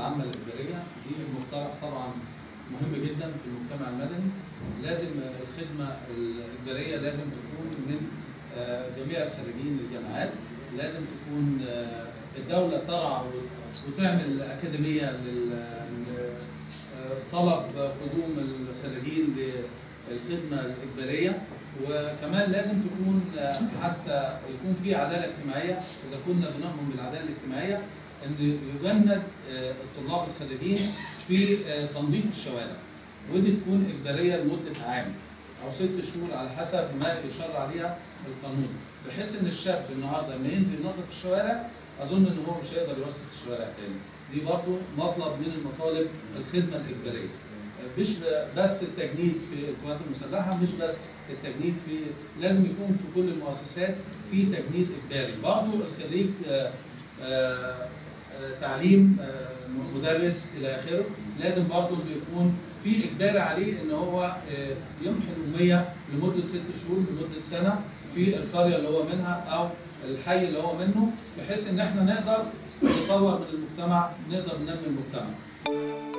العامه الاجباريه دي مصطلح طبعا مهم جدا في المجتمع المدني لازم الخدمه الاجباريه لازم تكون من آه، جميع الخريجين الجامعات لازم تكون آه، الدوله ترعى وتعمل اكاديميه لطلب قدوم الخريجين للخدمه الاجباريه وكمان لازم تكون آه، حتى يكون في عداله اجتماعيه اذا كنا بنؤمن بالعداله الاجتماعيه ان يجند آه، الطلاب الخريجين في آه، تنظيف الشوارع ودي تكون اجباريه لمده عام او ست شهور على حسب ما يشرع عليها القانون بحيث ان الشاب النهارده لما ينزل ينظف الشوارع اظن ان هو مش هيقدر يوسخ الشوارع تاني دي برضو مطلب من المطالب الخدمه الاجباريه مش بس التجنيد في القوات المسلحه مش بس التجنيد في لازم يكون في كل المؤسسات في تجنيد اجباري برضو الخريج آه، آه، آه، تعليم آه، مدرس الى اخره لازم برضو انه يكون في اجباري عليه ان هو آه، يمحي الاميه لمده ست شهور لمده سنه في القريه اللي هو منها او الحي اللي هو منه بحيث ان احنا نقدر نطور من المجتمع نقدر ننمي المجتمع